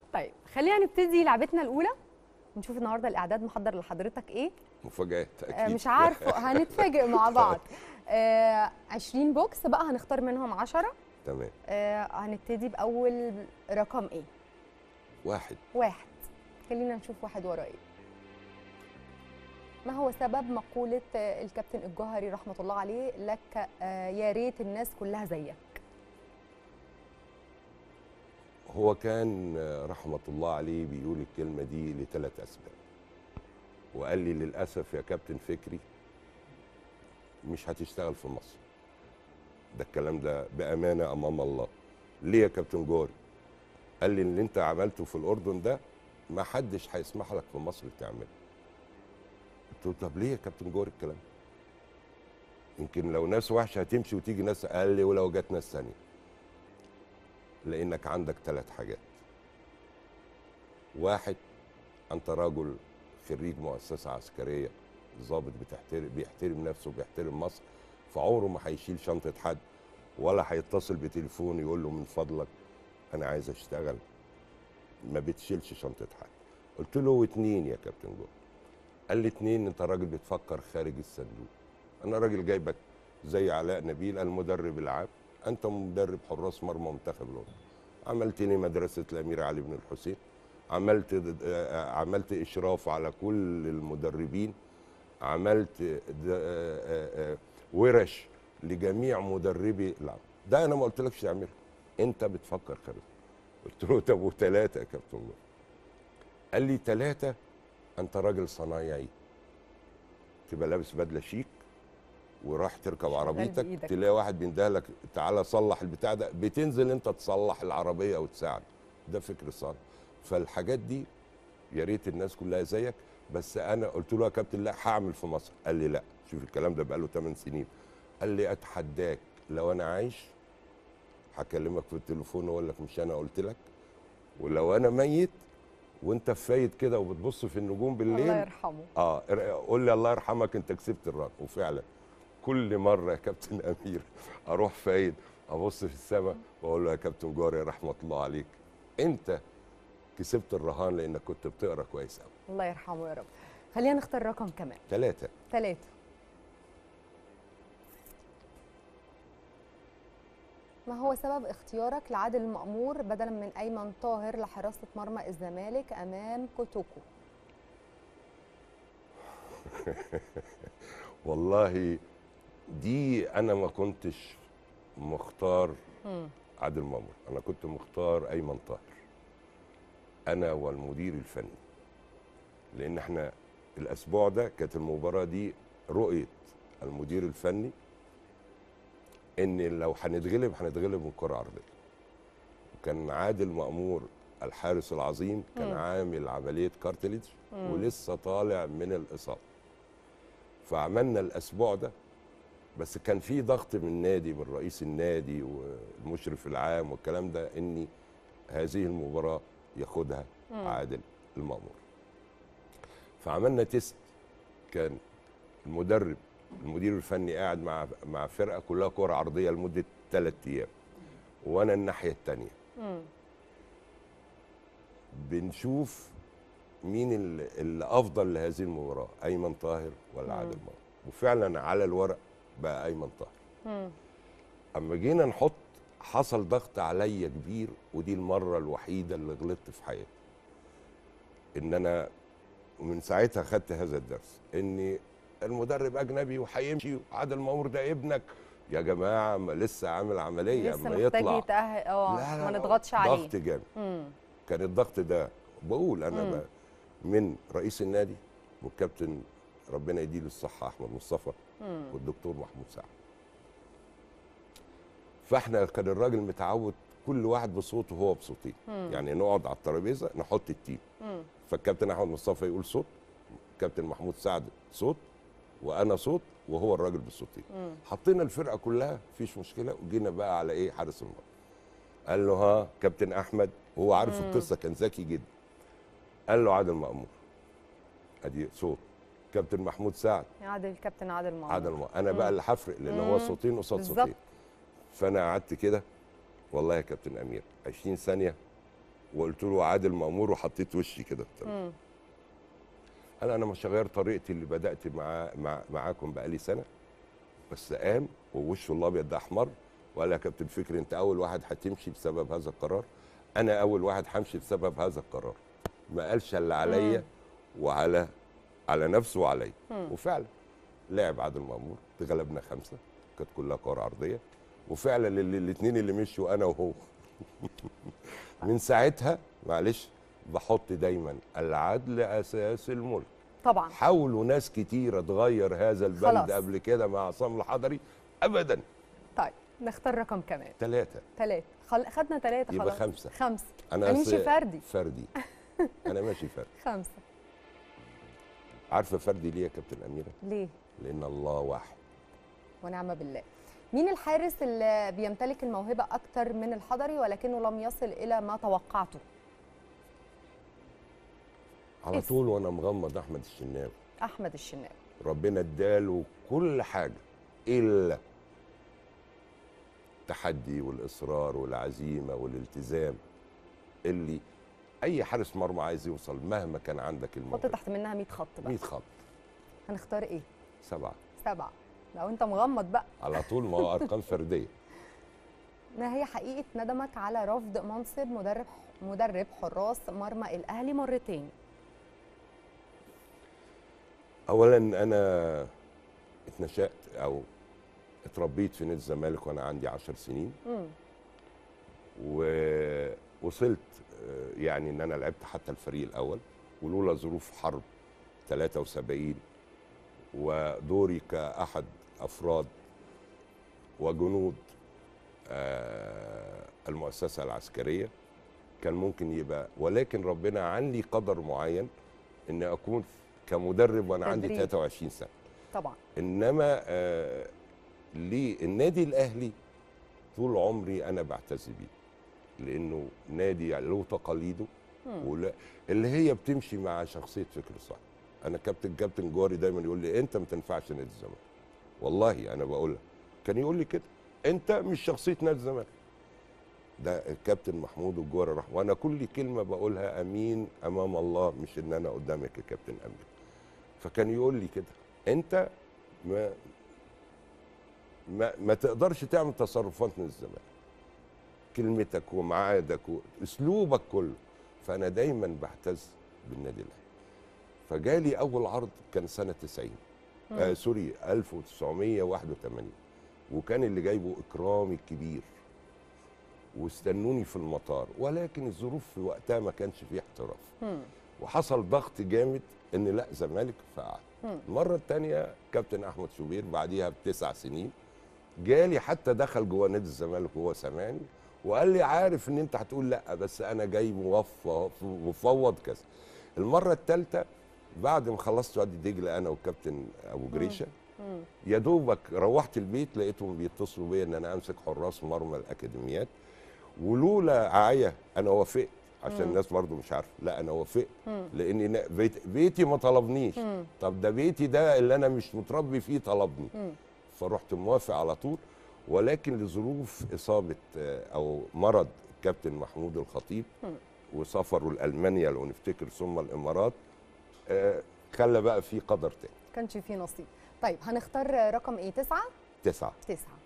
طيب خلينا نبتدي لعبتنا الاولى نشوف النهارده الاعداد محضر لحضرتك ايه مفاجآت آه، اكيد مش عارفه هنتفاجئ مع بعض آه 20 بوكس بقى هنختار منهم 10 تمام آه هنبتدي باول رقم ايه واحد واحد خلينا نشوف واحد ورا ايه ما هو سبب مقولة آه، الكابتن الجوهري رحمة الله عليه لك آه، يا ريت الناس كلها زيك هو كان آه، رحمة الله عليه بيقول الكلمة دي لثلاث أسباب وقال لي للأسف يا كابتن فكري مش هتشتغل في مصر ده الكلام ده بأمانة أمام الله ليه يا كابتن جوري قال لي اللي انت عملته في الأردن ده ما حدش هيسمح لك في مصر تعمله قلت له طب ليه يا كابتن جوري الكلام ده؟ يمكن لو ناس وحشة هتمشي وتيجي ناس قال لي ولو جت ناس ثانيه لانك عندك ثلاث حاجات واحد انت رجل خريج مؤسسه عسكريه ضابط بتحترم بيحترم نفسه بيحترم مصر فعمره ما هيشيل شنطه حد ولا هيتصل بتليفون يقول له من فضلك انا عايز اشتغل ما بتشيلش شنطه حد قلت له واتنين يا كابتن جول قال لي اتنين انت راجل بتفكر خارج الصندوق انا راجل جايبك زي علاء نبيل المدرب العام انت مدرب حراس مرمى منتخب الاردن عملت لي مدرسه الامير علي بن الحسين عملت آه، عملت اشراف على كل المدربين عملت د- آه، آه، آه، ورش لجميع مدربي العام ده انا ما قلتلكش تعمله انت بتفكر خارج قلت له طب وثلاثه يا كابتن نور قال لي ثلاثه انت راجل صنايعي تبقى لابس بدله شيك وراح تركب عربيتك بإيدك. تلاقي واحد بيندهلك تعالى صلح البتاع ده بتنزل انت تصلح العربيه وتساعد ده فكر صالح فالحاجات دي يا ريت الناس كلها زيك بس انا قلت له يا كابتن لا هعمل في مصر قال لي لا شوف الكلام ده بقاله 8 سنين قال لي اتحداك لو انا عايش هكلمك في التليفون واقول لك مش انا قلت لك ولو انا ميت وانت فايت كده وبتبص في النجوم بالليل الله يرحمه اه قول لي الله يرحمك انت كسبت الرهن وفعلا كل مره يا كابتن امير اروح فايد ابص في السماء واقول له يا كابتن جاري رحمه الله عليك انت كسبت الرهان لانك كنت بتقرا كويس قوي الله يرحمه يا رب خلينا نختار رقم كمان ثلاثه ثلاثة ما هو سبب اختيارك لعادل المأمور بدلا من أيمن طاهر لحراسة مرمى الزمالك أمام كوتوكو والله دي انا ما كنتش مختار مم. عادل مامور انا كنت مختار ايمن طاهر انا والمدير الفني لان احنا الاسبوع ده كانت المباراه دي رؤيه المدير الفني ان لو هنتغلب هنتغلب من كره عرضيه وكان عادل مامور الحارس العظيم كان مم. عامل عمليه كارتليج مم. ولسه طالع من الاصابه فعملنا الاسبوع ده بس كان في ضغط من النادي من رئيس النادي والمشرف العام والكلام ده ان هذه المباراه ياخدها مم. عادل المأمور فعملنا تيست كان المدرب المدير الفني قاعد مع مع فرقه كلها كره عرضيه لمده ثلاث ايام وانا الناحيه الثانيه مم. بنشوف مين اللي اللي افضل لهذه المباراه ايمن طاهر ولا عادل مأمور وفعلا على الورق بقى ايمن طاهر مم. اما جينا نحط حصل ضغط عليا كبير ودي المره الوحيده اللي غلطت في حياتي ان انا ومن ساعتها خدت هذا الدرس ان المدرب اجنبي وهيمشي وعادل مامور ده ابنك يا جماعه ما لسه عامل عمليه لسه اما محتاج يطلع يتأهل اه لا لا ما لا، نضغطش عليه ضغط جامد مم. كان الضغط ده بقول انا مم. بقى من رئيس النادي والكابتن ربنا يديله الصحه احمد مصطفى مم. والدكتور محمود سعد فاحنا كان الراجل متعود كل واحد بصوته هو بصوتين مم. يعني نقعد على الترابيزه نحط التيم مم. فالكابتن احمد مصطفى يقول صوت كابتن محمود سعد صوت وانا صوت وهو الراجل بالصوتين مم. حطينا الفرقه كلها مفيش مشكله وجينا بقى على ايه حارس المرمى قال له ها كابتن احمد هو عارف مم. القصه كان ذكي جدا قال له عادل مأمور ادي صوت كابتن محمود سعد عادل كابتن عادل مأمور عادل مأمور انا بقى مم. اللي هفرق لان هو مم. صوتين قصاد بالظبط. صوتين فانا قعدت كده والله يا كابتن امير 20 ثانيه وقلت له عادل مامور وحطيت وشي كده مم. انا انا مش هغير طريقتي اللي بدات مع مع معاكم بقالي سنه بس قام ووشه الابيض ده احمر وقال يا كابتن فكري انت اول واحد هتمشي بسبب هذا القرار انا اول واحد همشي بسبب هذا القرار ما قالش الا عليا وعلى على نفسه وعليا مم. وفعلا لعب عادل مامور اتغلبنا خمسه كانت كلها كور عرضيه وفعلا الاثنين اللي مشوا انا وهو من ساعتها معلش بحط دايما العدل اساس الملك طبعا حاولوا ناس كتيرة تغير هذا البلد خلاص. قبل كده مع عصام الحضري ابدا طيب نختار رقم كمان ثلاثة ثلاثة خل... خدنا ثلاثة يبقى خلاص خمسة. خمسة انا هنمشي أصل- فردي فردي انا ماشي فردي خمسة عارفة فردي ليه يا كابتن أميرة ليه؟ لأن الله واحد ونعم بالله مين الحارس اللي بيمتلك الموهبة أكتر من الحضري ولكنه لم يصل إلى ما توقعته؟ على اسم. طول وأنا مغمض أحمد الشناوي أحمد الشناوي ربنا اداله كل حاجة إلا التحدي والإصرار والعزيمة والالتزام اللي أي حارس مرمى عايز يوصل مهما كان عندك حط الموهبة تحت منها 100 خط بقى 100 خط هنختار إيه؟ سبعة سبعة لو أنت مغمض بقى على طول ما هو أرقام فردية ما هي حقيقة ندمك على رفض منصب مدرب مدرب حراس مرمى الأهلي مرتين؟ اولا انا اتنشأت او اتربيت في نادي الزمالك وانا عندي عشر سنين مم. ووصلت آه، يعني ان انا لعبت حتى الفريق الاول ولولا ظروف حرب 73 ودوري كاحد افراد وجنود آه، المؤسسه العسكريه كان ممكن يبقى ولكن ربنا عندي قدر معين ان اكون كمدرب وانا عندي تدريب. 23 سنه طبعا انما آه للنادي الاهلي طول عمري انا بعتز بيه لانه نادي له تقاليده مم. ولا اللي هي بتمشي مع شخصيه فكر صح انا كابتن كابتن جواري دايما يقول لي انت ما تنفعش نادي الزمالك والله انا بقولها كان يقول لي كده انت مش شخصيه نادي الزمالك ده الكابتن محمود الجوهري رحمه وانا كل كلمه بقولها امين امام الله مش ان انا قدامك يا كابتن امين فكان يقول لي كده انت ما ما, ما تقدرش تعمل تصرفات من الزمالك كلمتك ومعادك واسلوبك كله فانا دايما بعتز بالنادي الاهلي فجالي اول عرض كان سنه 90 آه سوري 1981 وكان اللي جايبه اكرامي الكبير واستنوني في المطار ولكن الظروف في وقتها ما كانش فيه احتراف مم. وحصل ضغط جامد ان لا زمالك فقعد مم. المره الثانيه كابتن احمد شوبير بعديها بتسع سنين جالي حتى دخل جوه نادي الزمالك وهو سامعني وقال لي عارف ان انت هتقول لا بس انا جاي موفى مفوض كذا المره الثالثه بعد ما خلصت وادي دجله انا والكابتن ابو جريشه مم. يا دوبك روحت البيت لقيتهم بيتصلوا بيا ان انا امسك حراس مرمى الاكاديميات ولولا عايه انا وافقت عشان مم. الناس برضو مش عارفه لا انا وافقت مم. لان نا- بيت بيتي ما طلبنيش مم. طب ده بيتي ده اللي انا مش متربي فيه طلبني مم. فرحت موافق على طول ولكن لظروف اصابه آه، او مرض الكابتن محمود الخطيب مم. وسفره لالمانيا لو نفتكر ثم الامارات آه، خلى بقى في قدر تاني كانش فيه نصيب طيب هنختار رقم ايه تسعة تسعه تسعة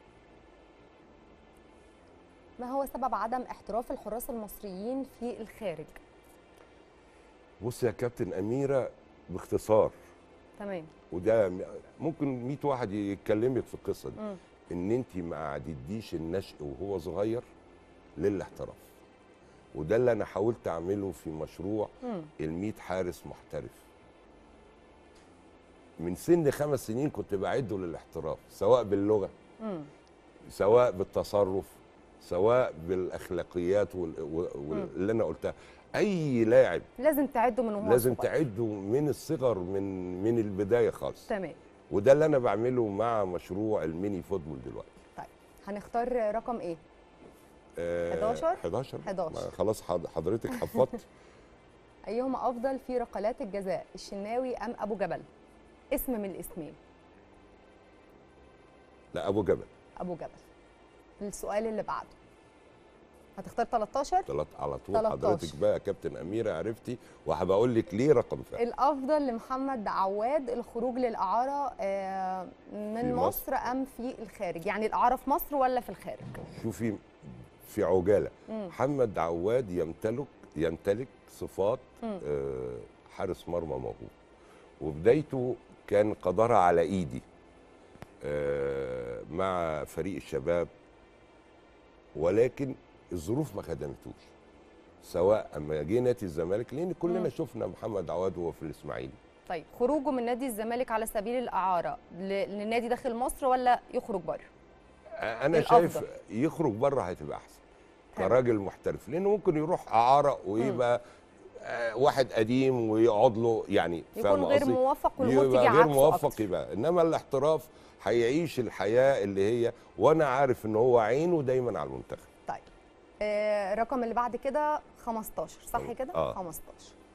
ما هو سبب عدم احتراف الحراس المصريين في الخارج بص يا كابتن اميره باختصار تمام وده م- ممكن 100 واحد يتكلمك في القصه دي مم. ان انت ما عدتيش النشء وهو صغير للاحتراف وده اللي انا حاولت اعمله في مشروع مم. ال حارس محترف من سن خمس سنين كنت بعده للاحتراف سواء باللغه مم. سواء بالتصرف سواء بالاخلاقيات وال- و- واللي انا قلتها اي لاعب لازم تعده من وهو لازم صغير. تعده من الصغر من من البدايه خالص تمام وده اللي انا بعمله مع مشروع الميني فوتبول دلوقتي طيب هنختار رقم ايه آه، 11 11 11. ما خلاص حض- حضرتك حفظت ايهما افضل في ركلات الجزاء الشناوي ام ابو جبل اسم من الاسمين لا ابو جبل ابو جبل السؤال اللي بعده هتختار 13 طلعت على طول 13. حضرتك بقى يا كابتن اميره عرفتي وهبقول لك ليه رقم فعلا الافضل لمحمد عواد الخروج للاعاره آه، من في مصر ام في الخارج يعني الاعاره في مصر ولا في الخارج شوفي في عجاله مم. محمد عواد يمتلك يمتلك صفات مم. آه، حارس مرمى موهوب وبدايته كان قدرها على ايدي آه، مع فريق الشباب ولكن الظروف ما خدمتوش سواء اما جه نادي الزمالك لان كلنا مم. شفنا محمد عواد وهو في الاسماعيلي طيب خروجه من نادي الزمالك على سبيل الاعاره ل- للنادي داخل مصر ولا يخرج بره انا الأفضل. شايف يخرج بره هتبقى احسن تمام. كراجل محترف لانه ممكن يروح اعاره ويبقى آه، واحد قديم ويقعد له يعني يكون فاهم غير قصدي؟ موفق والامور تيجي يبقى غير عكسه موفق أكتر. يبقى انما الاحتراف هيعيش الحياه اللي هي وانا عارف ان هو عينه دايما على المنتخب طيب آه، الرقم اللي بعد كده 15 صح كده آه. 15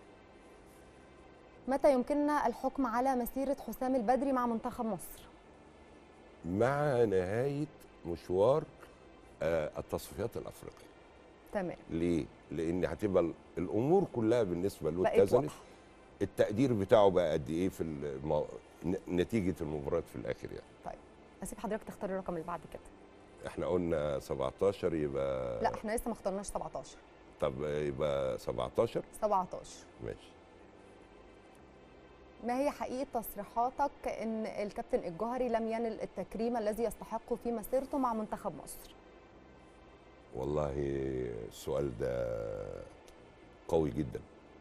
متى يمكننا الحكم على مسيره حسام البدري مع منتخب مصر مع نهايه مشوار آه، التصفيات الافريقيه تمام ليه لان هتبقى ال- الامور كلها بالنسبه له بقت اتزنت واضحه التقدير بتاعه بقى قد ايه في المو... ن- نتيجه المباراه في الاخر يعني اسيب حضرتك تختار الرقم اللي بعد كده احنا قلنا 17 يبقى لا احنا لسه ما اخترناش 17 طب يبقى 17 17 ماشي ما هي حقيقه تصريحاتك ان الكابتن الجوهري لم ينل التكريم الذي يستحقه في مسيرته مع منتخب مصر والله السؤال ده قوي جدا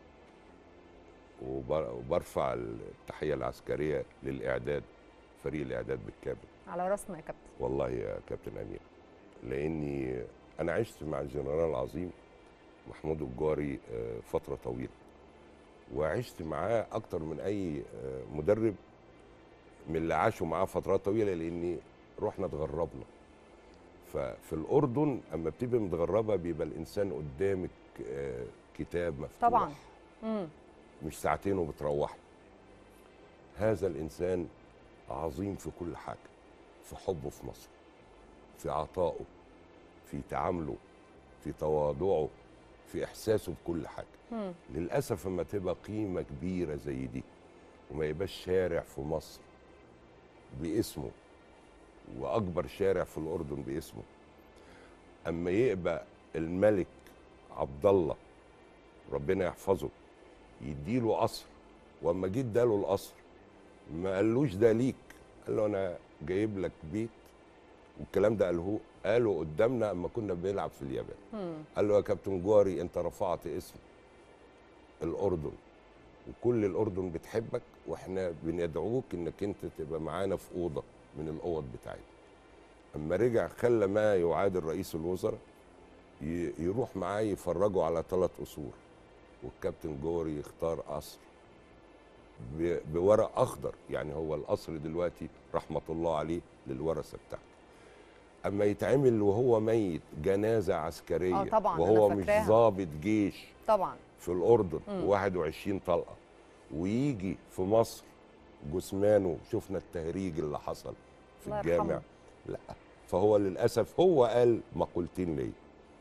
وبر- وبرفع التحيه العسكريه للاعداد فريق الاعداد بالكامل على راسنا يا كابتن والله يا كابتن امير لاني انا عشت مع الجنرال العظيم محمود الجاري آه، فتره طويله وعشت معاه اكتر من اي آه، مدرب من اللي عاشوا معاه فترات طويله لاني رحنا اتغربنا ففي الاردن اما بتبقى متغربه بيبقى الانسان قدامك آه، كتاب مفتوح طبعاً. امم مش ساعتين وبتروحي هذا الانسان عظيم في كل حاجه في حبه في مصر في عطائه في تعامله في تواضعه في احساسه بكل حاجه مم. للاسف اما تبقى قيمه كبيره زي دي وما يبقاش شارع في مصر باسمه واكبر شارع في الاردن باسمه اما يبقى الملك عبد الله ربنا يحفظه يديله قصر واما جه اداله القصر ما قالوش ده ليك قال له انا جايب لك بيت والكلام ده قاله قاله قدامنا اما كنا بنلعب في اليابان مم. قال له يا كابتن جواري انت رفعت اسم الاردن وكل الاردن بتحبك واحنا بندعوك انك انت تبقى معانا في اوضه من الاوض بتاعتنا اما رجع خلى ما يعادل رئيس الوزراء ي- يروح معاه يفرجوا على ثلاث قصور والكابتن جوري يختار قصر ب- بورق اخضر يعني هو القصر دلوقتي رحمه الله عليه للورثه بتاعته اما يتعمل وهو ميت جنازه عسكريه آه طبعاً، أنا وهو مش فاكراها. ضابط جيش طبعا في الاردن مم. 21 طلقه ويجي في مصر جثمانه شفنا التهريج اللي حصل في الله الجامع يرحمه. لا فهو للاسف هو قال مقولتين ليا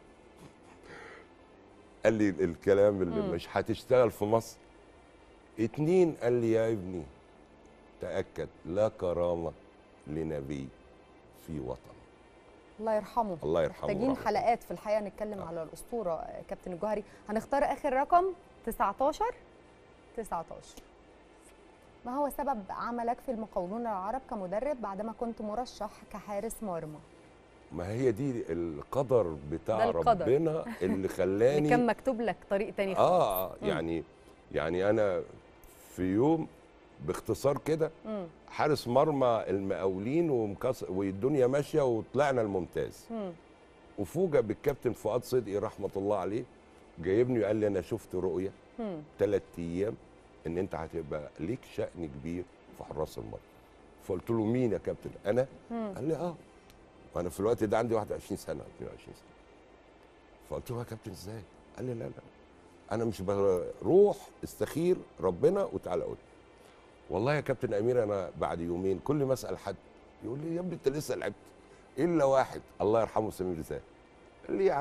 قال لي الكلام اللي مم. مش هتشتغل في مصر اتنين قال لي يا ابني تاكد لا كرامه لنبي في وطن الله يرحمه الله يرحمه محتاجين ورحمه. حلقات في الحقيقه نتكلم على الاسطوره آه، كابتن الجوهري هنختار اخر رقم 19 19 ما هو سبب عملك في المقاولون العرب كمدرب بعدما كنت مرشح كحارس مرمى ما هي دي القدر بتاع ده القدر. ربنا اللي اللي خلاني كان مكتوب لك طريق تاني خالص اه آه، مم. يعني يعني انا في يوم باختصار كده مم. حارس مرمى المقاولين ومكسر والدنيا ماشيه وطلعنا الممتاز مم. وفوجئ بالكابتن فؤاد صدقي رحمه الله عليه جايبني وقال لي انا شفت رؤيه مم. ثلاث ايام ان انت هتبقى ليك شأن كبير في حراس المرمى فقلت له مين يا كابتن انا مم. قال لي اه وانا في الوقت ده عندي 21 سنه 22 سنه فقلت له يا كابتن ازاي قال لي لا لا انا مش بروح استخير ربنا وتعالى قول والله يا كابتن امير انا بعد يومين كل ما اسال حد يقول لي يا ابني انت لسه لعبت الا واحد الله يرحمه سمير زاهد قال لي يا عم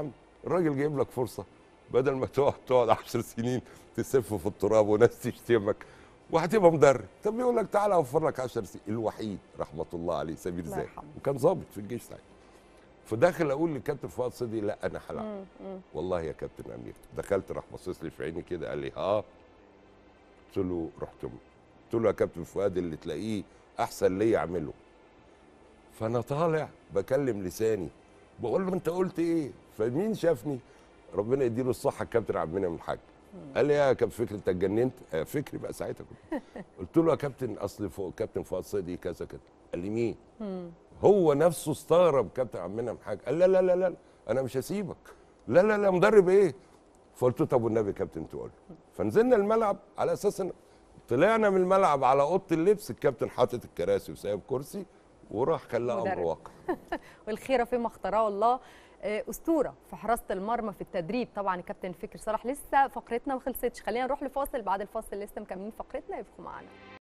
الراجل جايب لك فرصه بدل ما تقعد تقعد 10 سنين تسف في التراب وناس تشتمك وهتبقى مدرب طب يقول لك تعالى اوفر لك 10 سنين الوحيد رحمه الله عليه سمير الله زاهد يرحمه. وكان ضابط في الجيش ساعتها فداخل اقول للكابتن فؤاد صدقي لا انا هلعب مم. مم. والله يا كابتن امير دخلت راح باصص لي في عيني كده قال لي ها قلت له رحت قلت له يا كابتن فؤاد اللي تلاقيه احسن ليا اعمله فانا طالع بكلم لساني بقول له انت قلت ايه فمين شافني ربنا يديله الصحه الكابتن عبد المنعم الحاج قال لي يا كابتن فكري انت اتجننت آه، فكري بقى ساعتها كنت قلت له يا كابتن اصل فوق كابتن فؤاد صدقي كذا كذا قال لي مين مم. هو نفسه استغرب كابتن عبد المنعم حاجه قال لا لا لا لا انا مش هسيبك لا لا لا مدرب ايه فقلت له طب والنبي يا كابتن تقول فنزلنا الملعب على اساس ان طلعنا من الملعب على اوضه اللبس الكابتن حاطط الكراسي وسايب كرسي وراح خلاه امر مدرب. واقع والخيره فيما اختاره الله آه، اسطوره في حراسه المرمى في التدريب طبعا الكابتن فكري صلاح لسه فقرتنا ما خلصتش خلينا نروح لفاصل بعد الفاصل لسه مكملين فقرتنا يبقوا معانا